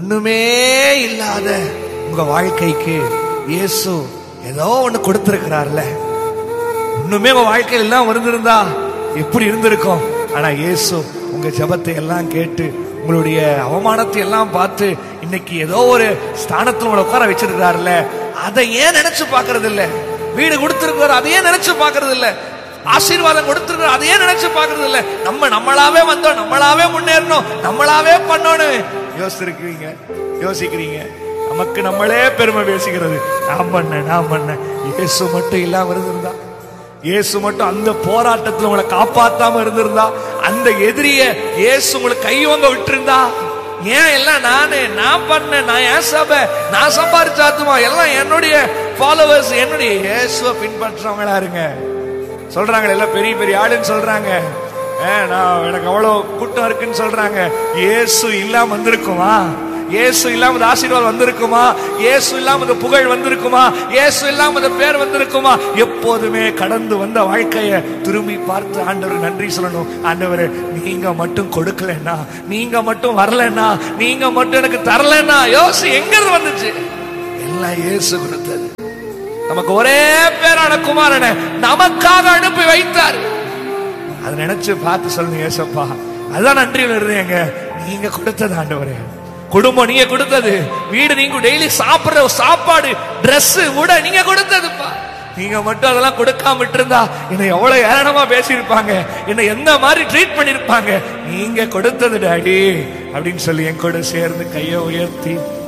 ஒண்ணுமே இல்லாத உங்க வாழ்க்கைக்கு இயேசு ஏதோ ஒண்ணு கொடுத்திருக்கிறார்ல ஒண்ணுமே உங்க வாழ்க்கையில் எல்லாம் இருந்திருந்தா எப்படி இருந்திருக்கும் ஆனா இயேசு உங்க ஜெபத்தை எல்லாம் கேட்டு உங்களுடைய அவமானத்தை எல்லாம் பார்த்து இன்னைக்கு ஏதோ ஒரு ஸ்தானத்துல உங்களை உட்கார வச்சிருக்காருல்ல அதை ஏன் நினைச்சு பார்க்கிறது இல்ல வீடு கொடுத்திருக்காரு அதை ஏன் நினைச்சு பார்க்கிறது இல்ல ஆசீர்வாதம் கொடுத்திருக்காரு அதை ஏன் நினைச்சு பார்க்கிறது இல்ல நம்ம நம்மளாவே வந்தோம் நம்மளாவே முன்னேறணும் நம்மளாவே பண்ணணும் யோசிச்சிருக்கிறீங்க யோசிக்கிறீங்க நமக்கு நம்மளே பெருமை பேசிக்கிறது நான் பண்ணேன் நான் பண்ணேன் இயேசு மட்டும் இல்லாம இருந்திருந்தா இயேசு மட்டும் அந்த போராட்டத்துல உங்களை காப்பாத்தாம இருந்திருந்தா அந்த எதிரிய இயேசு உங்களுக்கு கையோங்க விட்டிருந்தா ஏன் எல்லாம் நானு நான் பண்ணேன் நான் ஏன் சபை நான் சம்பாரிச்சாத்துமா எல்லாம் என்னுடைய ஃபாலோவர்ஸ் என்னுடைய இயேசுவை பின்பற்றவங்களா இருங்க சொல்றாங்க எல்லாம் பெரிய பெரிய ஆளுன்னு சொல்றாங்க ஏ, நான் எனக்கு அவ்வளவு கூட்டம் இருக்குன்னு சொல்றாங்க இயேசு இல்லாம வந்திருக்குமா இயேசு இல்லாம இந்த ஆசீர்வாதம் வந்திருக்குமா இயேசு இல்லாம இந்த புகழ் வந்திருக்குமா இயேசு இல்லாம இந்த பேர் வந்திருக்குமா எப்போதுமே கடந்து வந்த வாழ்க்கைய திரும்பி பார்த்து ஆண்டவர் நன்றி சொல்லணும் ஆண்டவரே நீங்க மட்டும் கொடுக்கலன்னா நீங்க மட்டும் வரலன்னா நீங்க மட்டும் எனக்கு தரலன்னா யோசி எங்க இருந்து வந்துச்சு எல்லாம் இயேசு கொடுத்தது நமக்கு ஒரே பேரான குமாரனை நமக்காக அனுப்பி வைத்தார் அதை நினைச்சு பார்த்து சொல்லுங்க ஏசப்பா அதான் நன்றியில் இருந்தேங்க நீங்க கொடுத்தது ஆண்டவரே குடும்பம் நீங்க கொடுத்தது வீடு நீங்க டெய்லி சாப்பிடுற சாப்பாடு Dress உட நீங்க கொடுத்ததுப்பா நீங்க மட்டும் அதெல்லாம் கொடுக்காம விட்டிருந்தா என்னை எவ்வளவு ஏளனமா பேசியிருப்பாங்க என்னை எந்த மாதிரி ட்ரீட் பண்ணிருப்பாங்க நீங்க கொடுத்தது டாடி அப்படின்னு சொல்லி என் கூட சேர்ந்து கையை உயர்த்தி